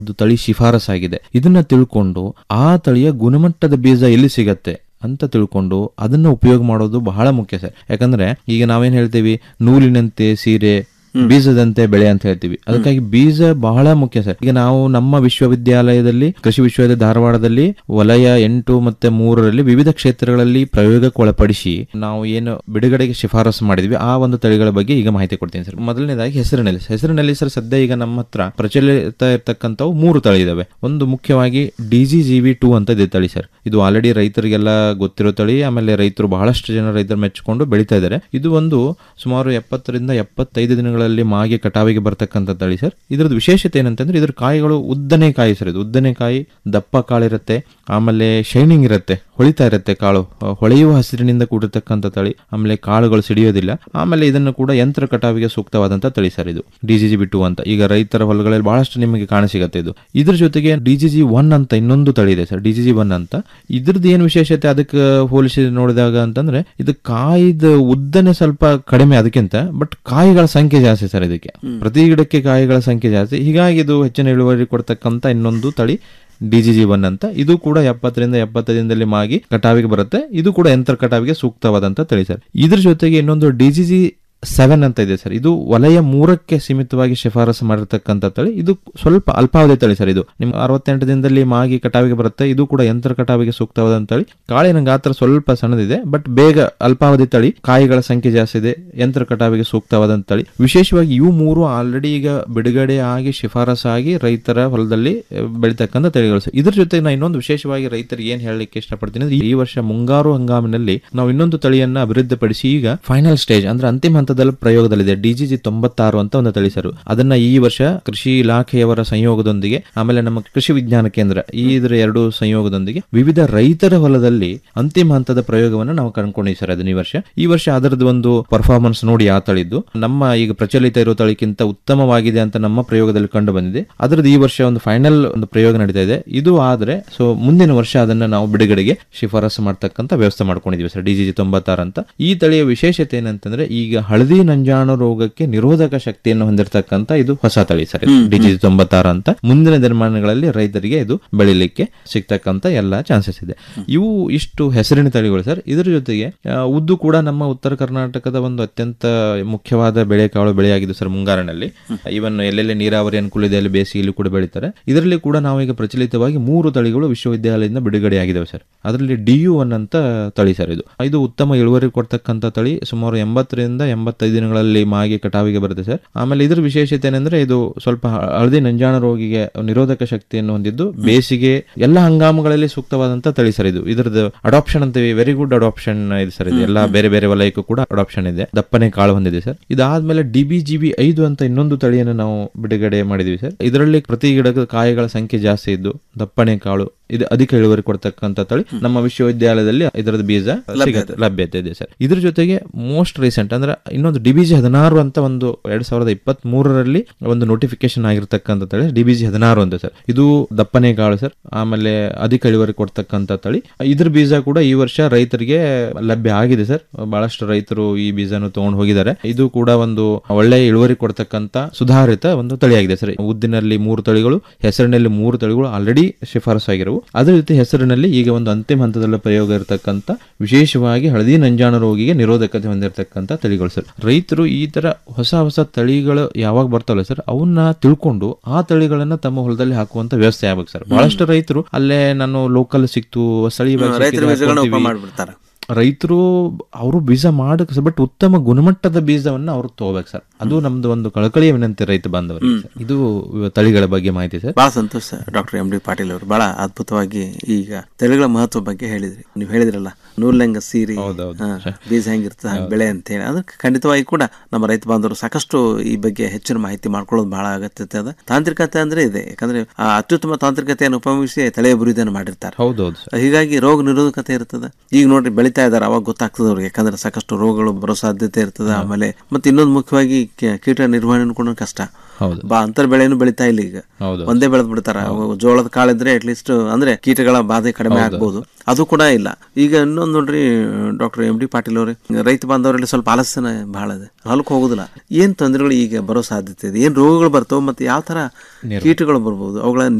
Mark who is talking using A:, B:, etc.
A: ಇದು ತಳಿ ಶಿಫಾರಸಾಗಿದೆ ಇದನ್ನ ತಿಳ್ಕೊಂಡು ಆ ತಳಿಯ ಗುಣಮಟ್ಟದ ಬೀಜ ಎಲ್ಲಿ ಸಿಗತ್ತೆ ಅಂತ ತಿಳ್ಕೊಂಡು ಅದನ್ನ ಉಪಯೋಗ ಮಾಡೋದು ಬಹಳ ಮುಖ್ಯ ಸರ್ ಯಾಕಂದ್ರೆ ಈಗ ನಾವೇನ್ ಹೇಳ್ತೀವಿ ನೂಲಿನಂತೆ ಸೀರೆ ಬೀಜದಂತೆ ಬೆಳೆ ಅಂತ ಹೇಳ್ತೀವಿ ಅದಕ್ಕಾಗಿ ಬೀಜ ಬಹಳ ಮುಖ್ಯ ಸರ್ ಈಗ ನಾವು ನಮ್ಮ ವಿಶ್ವವಿದ್ಯಾಲಯದಲ್ಲಿ ಕೃಷಿ ವಿಶ್ವವಿದ್ಯಾಲಯ ಧಾರವಾಡದಲ್ಲಿ ವಲಯ ಎಂಟು ಮತ್ತೆ ಮೂರರಲ್ಲಿ ವಿವಿಧ ಕ್ಷೇತ್ರಗಳಲ್ಲಿ ಪ್ರಯೋಗಕ್ಕೆ ಒಳಪಡಿಸಿ ನಾವು ಏನು ಬಿಡುಗಡೆಗೆ ಶಿಫಾರಸು ಮಾಡಿದ್ವಿ ಆ ಒಂದು ತಳಿಗಳ ಬಗ್ಗೆ ಈಗ ಮಾಹಿತಿ ಕೊಡ್ತೀನಿ ಸರ್ ಮೊದಲನೇದಾಗಿ ಹೆಸರಿನಲ್ಲಿ ಹೆಸರಿನಲ್ಲಿ ಸರ್ ಸದ್ಯ ಈಗ ನಮ್ಮ ಹತ್ರ ಪ್ರಚಲಿತ ಇರ್ತಕ್ಕಂಥವು ಮೂರು ತಳಿ ಇದಾವೆ ಒಂದು ಮುಖ್ಯವಾಗಿ D G G V two ಅಂತ ಇದೆ ತಳಿ ಸರ್ ಇದು ಆಲ್ರೆಡಿ ರೈತರಿಗೆಲ್ಲ ಗೊತ್ತಿರೋ ತಳಿ ಆಮೇಲೆ ರೈತರು ಬಹಳಷ್ಟು ಜನ ರೈತರು ಮೆಚ್ಚಿಕೊಂಡು ಬೆಳೀತಾ ಇದ್ದಾರೆ ಇದು ಒಂದು ಸುಮಾರು ಎಪ್ಪತ್ತರಿಂದ ಎಪ್ಪತ್ತೈದು ದಿನಗಳಲ್ಲಿ ಮಾಗಿ ಕಟಾವಿಗೆ ಬರ್ತಕ್ಕಂಥ ತಳಿ ಸರ್ ಇದ್ರದ್ದು ವಿಶೇಷತೆ ಏನಂತಂದ್ರೆ ಇದ್ರ ಕಾಯಿಗಳು ಉದ್ದನೆ ಕಾಯಿ ಸರ್ ಇದು ಉದ್ದನೆ ಕಾಯಿ ದಪ್ಪ ಕಾಳಿರುತ್ತೆ ಆಮೇಲೆ ಶೈನಿಂಗ್ ಇರುತ್ತೆ ಹೊಳಿತಾ ಇರುತ್ತೆ ಕಾಳು ಅಹ್, ಹೊಳೆಯುವ ಹಸಿರಿನಿಂದ ಕೂಡಿರ್ತಕ್ಕಂಥ ತಳಿ ಆಮೇಲೆ ಕಾಳುಗಳು ಸಿಡಿಯೋದಿಲ್ಲ ಆಮೇಲೆ ಇದನ್ನು ಕೂಡ ಯಂತ್ರ ಕಟಾವಿಗೆ ಸೂಕ್ತವಾದಂತ ತಳಿ ಸರ್ ಇದು ಡಿ ಜಿ ಜಿ ಬಿಟ್ಟು ಅಂತ ಈಗ ರೈತರ ಹೊಲಗಳಲ್ಲಿ ಬಹಳಷ್ಟು ನಿಮಗೆ ಕಾಣಸಿಗತ್ತೆ ಇದು ಇದ್ರ ಜೊತೆಗೆ ಡಿ ಜಿ ಜಿ ಒನ್ ಅಂತ ಇನ್ನೊಂದು ತಳಿ ಇದೆ sir D G G one ಅಂತ ಇದ್ರದ್ದು ಏನು ವಿಶೇಷತೆ ಅದಕ್ಕೆ ಹೋಲಿಸಿ ನೋಡಿದಾಗ ಅಂತಂದ್ರೆ ಇದು ಕಾಯಿದ ಉದ್ದನೆ ಸ್ವಲ್ಪ ಕಡಿಮೆ ಅದಕ್ಕಿಂತ ಬಟ್ ಕಾಯಿಗಳ ಸಂಖ್ಯೆ ಜಾಸ್ತಿ ಸರ್ ಇದಕ್ಕೆ ಪ್ರತಿ ಗಿಡಕ್ಕೆ ಕಾಯಿಗಳ ಸಂಖ್ಯೆ ಜಾಸ್ತಿ ಹೀಗಾಗಿ ಇದು ಹೆಚ್ಚಿನ ಇಳುವರಿ ಕೊಡ್ತಕ್ಕಂಥ ಇನ್ನೊಂದು ತಳಿ ಡಿ ಜಿ ಜಿ ಒನ್ ಅಂತ ಇದು ಕೂಡ ಎಪ್ಪತ್ತರಿಂದ ಎಪ್ಪತ್ತೈದು ದಿನದಲ್ಲಿ ಮಾಗಿ ಕಟಾವಿಗೆ ಬರುತ್ತೆ ಇದು ಕೂಡ ಯಂತ್ರ ಕಟಾವಿಗೆ ಸೂಕ್ತವಾದಂತ ತಳಿ ಸರ್ ಇದ್ರ ಜೊತೆಗೆ ಇನ್ನೊಂದು ಡಿ ಜಿ ಜಿ ಸೆವೆನ್ ಅಂತ ಇದೆ ಸರ್ ಇದು ವಲಯ ಮೂರಕ್ಕೆ ಸೀಮಿತವಾಗಿ ಶಿಫಾರಸು ಮಾಡಿರ್ತಕ್ಕಂಥ ತಳಿ ಇದು ಸ್ವಲ್ಪ ಅಲ್ಪಾವಧಿ ತಳಿ ಸರ್ ಇದು ನಿಮ್ಗೆ ಅರವತ್ತೆಂಟು ದಿನದಲ್ಲಿ ಮಾಗಿ ಕಟಾವಿಗೆ ಬರುತ್ತೆ ಇದು ಕೂಡ ಯಂತ್ರ ಕಟಾವಿಗೆ ಸೂಕ್ತವಾದಂತ ತಳಿ ಕಾಳಿನ ಗಾತ್ರ ಸ್ವಲ್ಪ ಸಣ್ಣದಿದೆ ಬಟ್ ಬೇಗ ಅಲ್ಪಾವಧಿ ತಳಿ ಕಾಯಿಗಳ ಸಂಖ್ಯೆ ಜಾಸ್ತಿ ಇದೆ ಯಂತ್ರ ಕಟಾವಿಗೆ ಸೂಕ್ತವಾದಂತ ತಳಿ ವಿಶೇಷವಾಗಿ ಇವು ಮೂರು ಆಲ್ರೆಡಿ ಈಗ ಬಿಡುಗಡೆ ಆಗಿ ಶಿಫಾರಸಾಗಿ ರೈತರ ಹೊಲದಲ್ಲಿ ಅಹ್, ಬೆಳೀತಕ್ಕಂಥ ತಳಿಗಳು ಸರ್ ಇದ್ರ ಜೊತೆ ನಾನು ಇನ್ನೊಂದು ವಿಶೇಷವಾಗಿ ರೈತರಿಗೆ ಏನ್ ಹೇಳಲಿಕ್ಕೆ ಇಷ್ಟಪಡ್ತೀನಿ ಅಂದ್ರೆ ಈ ವರ್ಷ ಮುಂಗಾರು ಹಂಗಾಮಿನಲ್ಲಿ ನಾವು ಇನ್ನೊಂದು ತಳಿಯನ್ನ ಅಭಿವೃದ್ಧಿಪಡಿಸಿ ಈಗ ಫೈನಲ್ ಸ್ಟೇಜ್ ಅಂದ್ರೆ ಅಂತಿಮ ಹಂತದಲ್ಲಿ ಪ್ರಯೋಗದಲ್ಲಿದೆ ಡಿಜಿಜಿ ತೊಂಬತ್ತಾರು ಅಂತ ಒಂದು ತಳಿ ಸರ್ ಅದನ್ನ ಈ ವರ್ಷ ಕೃಷಿ ಇಲಾಖೆಯವರ ಸಂಯೋಗದೊಂದಿಗೆ ಆಮೇಲೆ ನಮ್ಮ ಕೃಷಿ ವಿಜ್ಞಾನ ಕೇಂದ್ರ ಈ ಇದರ ಎರಡು ಸಂಯೋಗದೊಂದಿಗೆ ವಿವಿಧ ರೈತರ ಹೊಲದಲ್ಲಿ ಅಂತಿಮ ಹಂತದ ಪ್ರಯೋಗವನ್ನು ನಾವು ಕಂಡ್ಕೊಂಡಿದ್ದೀವಿ ಸರ್ ಅದನ್ನ ಈ ವರ್ಷ ಈ ವರ್ಷ ಅದರದ್ದು ಒಂದು ಪರ್ಫಾರ್ಮೆನ್ಸ್ ನೋಡಿ ಆ ತಳಿದ್ದು ನಮ್ಮ ಈಗ ಪ್ರಚಲಿತ ಇರೋ ತಳಿಗಿಂತ ಉತ್ತಮವಾಗಿದೆ ಅಂತ ನಮ್ಮ ಪ್ರಯೋಗದಲ್ಲಿ ಕಂಡು ಬಂದಿದೆ ಅದರದ್ದು ಈ ವರ್ಷ ಒಂದು ಫೈನಲ್ ಒಂದು ಪ್ರಯೋಗ ನಡೀತಾ ಇದೆ ಇದು ಆದ್ರೆ ಸೊ ಮುಂದಿನ ವರ್ಷ ಅದನ್ನ ನಾವು ಬಿಡುಗಡೆಗೆ ಶಿಫಾರಸು ಮಾಡ್ತಕ್ಕಂಥ ವ್ಯವಸ್ಥೆ ಮಾಡ್ಕೊಂಡಿದೀವಿ ಸರ್ ಡಿಜಿಜಿ ತೊಂಬತ್ತಾರು ಅಂತ ಈ ತಳಿಯ ವಿಶೇಷತೆ ಏನಂತಂದ್ರೆ ಈಗ ಹಳದಿ ನಂಜಾಣು ರೋಗಕ್ಕೆ ನಿರೋಧಕ ಶಕ್ತಿಯನ್ನು ಹೊಂದಿರತಕ್ಕಂತ ಇದು ಹೊಸ ತಳಿ ಸರ್ ಡಿಜಿಜಿ ತೊಂಬತ್ತಾರು ಅಂತ ಮುಂದಿನ ದಿನಮಾನಗಳಲ್ಲಿ ರೈತರಿಗೆ ಇದು ಬೆಳಿಲಿಕ್ಕೆ ಸಿಗ್ತಕ್ಕಂತ ಎಲ್ಲಾ ಚಾನ್ಸಸ್ ಇದೆ ಇವು ಇಷ್ಟು ಹೆಸರಿನ ತಳಿಗಳು ಸರ್ ಇದರ ಜೊತೆಗೆ ಆ, ಉದ್ದು ಕೂಡ ನಮ್ಮ ಉತ್ತರ ಕರ್ನಾಟಕದ ಒಂದು ಅತ್ಯಂತ ಮುಖ್ಯವಾದ ಬೆಳೆ ಕಾಳು ಬೆಳೆಯಾಗಿದೆ ಸರ್ ಮುಂಗಾರಿನಲ್ಲಿ ಇವನ್ ಎಲ್ಲೆಲ್ಲಿ ನೀರಾವರಿ ಅನುಕೂಲ ಇದೆ ಅಲ್ಲಿ ಬೇಸಿಗೆಯಲ್ಲಿ ಕೂಡ ಬೆಳೀತಾರೆ ಇದರಲ್ಲಿ ಕೂಡ ನಾವು ಈಗ ಪ್ರಚಲಿತವಾಗಿ ಮೂರು ತಳಿಗಳು ವಿಶ್ವವಿದ್ಯಾಲಯದಿಂದ ಬಿಡುಗಡೆಯಾಗಿದ್ದಾವೆ ಸರ್ ಅದರಲ್ಲಿ ಡಿ ಯು ಒನ್ ಅಂತ ತಳಿ ಸರ್ ಇದು ಇದು ಉತ್ತಮ ಇಳುವರಿ ಕೊಡ್ತಕ್ಕಂಥ ತಳಿ ಸುಮಾರು ಎಂಬತ್ತರಿಂದ ಎಂಬತ್ತೈದು ದಿನಗಳಲ್ಲಿ ಮಾಗಿ ಕಟಾವಿಗೆ ಬರುತ್ತೆ ಸರ್ ಆಮೇಲೆ ಇದ್ರ ವಿಶೇಷತೆ ಏನಂದ್ರೆ ಇದು ಸ್ವಲ್ಪ ಹಳದಿ ನಂಜಾಣ ರೋಗಿಗೆ ನಿರೋಧಕ ಶಕ್ತಿಯನ್ನು ಹೊಂದಿದ್ದು ಬೇಸಿಗೆ ಎಲ್ಲ ಹಂಗಾಮುಗಳಲ್ಲಿ ಸೂಕ್ತವಾದಂತ ತಳಿ ಸರ್ ಇದು ಇದ್ರದ್ದು ಅಡಾಪ್ಷನ್ ಅಂತೀವಿ ವೆರಿ ಗುಡ್ ಅಡಾಪ್ಷನ್ ಇದೆ ಸರ್ ಇದು ಎಲ್ಲ ಬೇರೆ ಬೇರೆ ವಲಯಕ್ಕೂ ಕೂಡ ಅಡಾಪ್ಷನ್ ಇದೆ ದಪ್ಪನೆ ಕಾಳು ಹೊಂದಿದೆ ಸರ್ ಇದಾದ್ಮೇಲೆ ಡಿ ಬಿ ಜಿ ಬಿ ಐದು ಅಂತ ಇನ್ನೊಂದು ತಳಿಯನ್ನು ನಾವು ಬಿಡುಗಡೆ ಮಾಡಿದ್ವಿ ಸರ್ ಇದರಲ್ಲಿ ಪ್ರತಿ ಗಿಡದ ಕಾಯಿಗಳ ಸಂಖ್ಯೆ ಜಾಸ್ತಿ ಇದ್ದು ದಪ್ಪನೆ ಕಾಳು ಇದು ಅಧಿಕ ಇಳುವರಿ ಕೊಡ್ತಕ್ಕಂಥ ತಳಿ ನಮ್ಮ ವಿಶ್ವವಿದ್ಯಾಲಯದಲ್ಲಿ ಇದರದ ಬೀಜ ಸಿಗುತ್ತೆ ಲಭ್ಯತೆ ಇದೆ ಸರ್ ಇದ್ರ ಜೊತೆಗೆ ಮೋಸ್ಟ್ ರೀಸೆಂಟ್ ಅಂದ್ರೆ ಇನ್ನೊಂದು ಡಿಬಿಜಿ ಹದಿನಾರು ಅಂತ ಒಂದು ಎರಡ್ ಸಾವಿರದ ಇಪ್ಪತ್ತ್ ಮೂರರಲ್ಲಿ ಒಂದು ನೋಟಿಫಿಕೇಶನ್ ಆಗಿರ್ತಕ್ಕಂಥ ತಳಿ ಡಿಬಿಜಿ ಹದಿನಾರು ಅಂತ ಸರ್ ಇದು ದಪ್ಪನೆ ಕಾಳು ಸರ್ ಆಮೇಲೆ ಅಧಿಕ ಇಳುವರಿ ಕೊಡ್ತಕ್ಕಂಥ ತಳಿ ಇದ್ರ ಬೀಜ ಕೂಡ ಈ ವರ್ಷ ರೈತರಿಗೆ ಲಭ್ಯ ಆಗಿದೆ ಸರ್ ಬಹಳಷ್ಟು ರೈತರು ಈ ಬೀಜನ ತಗೊಂಡು ಹೋಗಿದ್ದಾರೆ ಇದು ಕೂಡ ಒಂದು ಒಳ್ಳೆ ಇಳುವರಿ ಕೊಡ್ತಕ್ಕಂಥ ಸುಧಾರಿತ ಒಂದು ತಳಿಯಾಗಿದೆ ಸರ್ ಉದ್ದಿನಲ್ಲಿ ಮೂರು ತಳಿಗಳು ಹೆಸರಿನಲ್ಲಿ ಮೂರು ತಳಿಗಳು ಆಲ್ರೆಡಿ ಶಿಫಾರಸು ಆಗಿರುವು ಅದೇ ರೀತಿ ಹೆಸರಿನಲ್ಲಿ ಈಗ ಒಂದು ಅಂತಿಮ ಹಂತದಲ್ಲಿ ಪ್ರಯೋಗ ಇರತಕ್ಕಂಥ ವಿಶೇಷವಾಗಿ ಹಳದಿ ನಂಜಾಣ ರೋಗಿಗೆ ನಿರೋಧಕತೆ ಹೊಂದಿರತಕ್ಕಂಥ ತಳಿಗಳು ಸರ್ ರೈತರು ಈ ತರ ಹೊಸ ಹೊಸ ತಳಿಗಳು ಯಾವಾಗ ಬರ್ತಾವಲ್ಲ ಸರ್ ಅವನ್ನ ತಿಳ್ಕೊಂಡು ಆ ತಳಿಗಳನ್ನ ತಮ್ಮ ಹೊಲದಲ್ಲಿ ಹಾಕುವಂತ ವ್ಯವಸ್ಥೆ ಆಗ್ಬೇಕು ಸರ್ ಬಹಳಷ್ಟು ರೈತರು ಅಲ್ಲೇ ನಾನು ಲೋಕಲ್ ಸಿಕ್ತು ಸ್ಥಳೀಯವಾಗಿ
B: ರೈತರ
A: ಸಿಕ್ಕಿದ್ರೆ
B: ಬೀಜಗಳನ್ನ ಉಪ
A: ಹಾಕ್ಕೊಂತೀವಿ.
B: ಮಾಡ್ಬಿಡ್ತಾರೆ
A: ರೈತರು ಅವರು ಬೀಜ ಮಾಡಕ್ ಬಟ್ ಉತ್ತಮ ಗುಣಮಟ್ಟದ ಬೀಜವನ್ನ ಅವ್ರು ತಗೋಬೇಕು ಸರ್ ಅದು ನಮ್ದು ಒಂದು ಕಳಕಳಿಯ ವಿನಂತಿ ರೈತ ಬಾಂಧವರಿಗೆ ಸರ್. ಇದು ತಳಿಗಳ ಬಗ್ಗೆ ಮಾಹಿತಿ ಸರ್
B: ಬಹಳ ಸಂತೋಷ ಡಾಕ್ಟರ್ ಎಂ ಡಿ ಪಾಟೀಲ್ ಅವರು ಬಹಳ ಅದ್ಭುತವಾಗಿ ಈಗ ತಳಿಗಳ ಮಹತ್ವ ಬಗ್ಗೆ ಹೇಳಿದ್ರಿ ನೀವು ಹೇಳಿದ್ರಲ್ಲ ನೂಲ್ಲೆಂಗ ಸೀರೆ
A: ಹೌದೌದು.
B: ಹಾ, ಬೀಜ ಹೆಂಗಿರ್ತದೆ ಹಂಗೆ ಬೆಳೆ ಅಂತ ಹೇಳಿ ಅದಕ್ಕೆ ಖಂಡಿತವಾಗಿ ಕೂಡ ನಮ್ಮ ರೈತ ಬಾಂಧವರು ಸಾಕಷ್ಟು ಈ ಬಗ್ಗೆ ಹೆಚ್ಚಿನ ಮಾಹಿತಿ ಮಾಡ್ಕೊಳ್ಳೋದು ಬಹಳ ಅಗತ್ಯತೆ ಅದ ತಾಂತ್ರಿಕತೆ ಅಂದ್ರೆ ಇದೆ ಯಾಕಂದ್ರೆ ಆ ಅತ್ಯುತ್ತಮ ತಾಂತ್ರಿಕತೆಯನ್ನು ಉಪಯೋಗಿಸಿ ತಳಿ ಅಭಿವೃದ್ಧಿಯನ್ನು ಮಾಡಿರ್ತಾರೆ
A: ಹೌದೌದು ಸರ್
B: ಹೀಗಾಗಿ ರೋಗ ನಿರೋಧಕತೆ ಇರ್ತದೆ ಈಗ ನೋಡ್ರಿ ಬೆಳಿತಾ ಬೆಳಿತಾ ಇದಾರೆ ಅವಾಗ ಗೊತ್ತಾಗ್ತದೆ ಅವ್ರಿಗೆ ಯಾಕಂದ್ರೆ ಸಾಕಷ್ಟು ರೋಗಗಳು ಬರೋ ಸಾಧ್ಯತೆ ಇರ್ತದೆ ಆಮೇಲೆ ಮತ್ತೆ ಇನ್ನೊಂದು ಮುಖ್ಯವಾಗಿ ಕೀ- ಕೀಟ ನಿರ್ವಹಣೆ ಕೂಡ ಕಷ್ಟ
A: ಹೌದು
B: ಬಾ ಅಂತರ್ ಬೆಳೆನು ಬೆಳಿತಾ ಇಲ್ಲ ಈಗ
A: ಹೌದು
B: ಒಂದೇ ಬೆಳೆದ್ ಬಿಡ್ತಾರ ಅವು ಜೋಳದ ಕಾಳಿದ್ರೆ ಅಟ್ಲೀಸ್ಟ್ ಅಂದ್ರೆ ಕೀಟಗಳ ಬಾಧೆ ಕಡಿಮೆ ಆಗ್ಬೋದು ಅದು ಕೂಡ ಇಲ್ಲ ಈಗ ಇನ್ನೊಂದು ನೋಡ್ರಿ ಡಾಕ್ಟರ್ ಎಂ ಡಿ ಪಾಟೀಲ್ ಅವ್ರೆ ರೈತ ಬಾಂಧವರಲ್ಲಿ ಸ್ವಲ್ಪ ಆಲಸ್ಯನ ಬಹಳ ಇದೆ ಹೊಲಕ್ಕೆ ಹೋಗುದಿಲ್ಲ ಏನ್ ತೊಂದರೆಗಳು ಈಗ ಬರೋ ಸಾಧ್ಯತೆ ಇದೆ ಏನ್ ರೋಗಗಳು ಬರ್ತಾವ ಮತ್ತೆ ಯಾವ ತರ ಕೀಟಗಳು ಬರ್ಬೋದು ಅವುಗಳ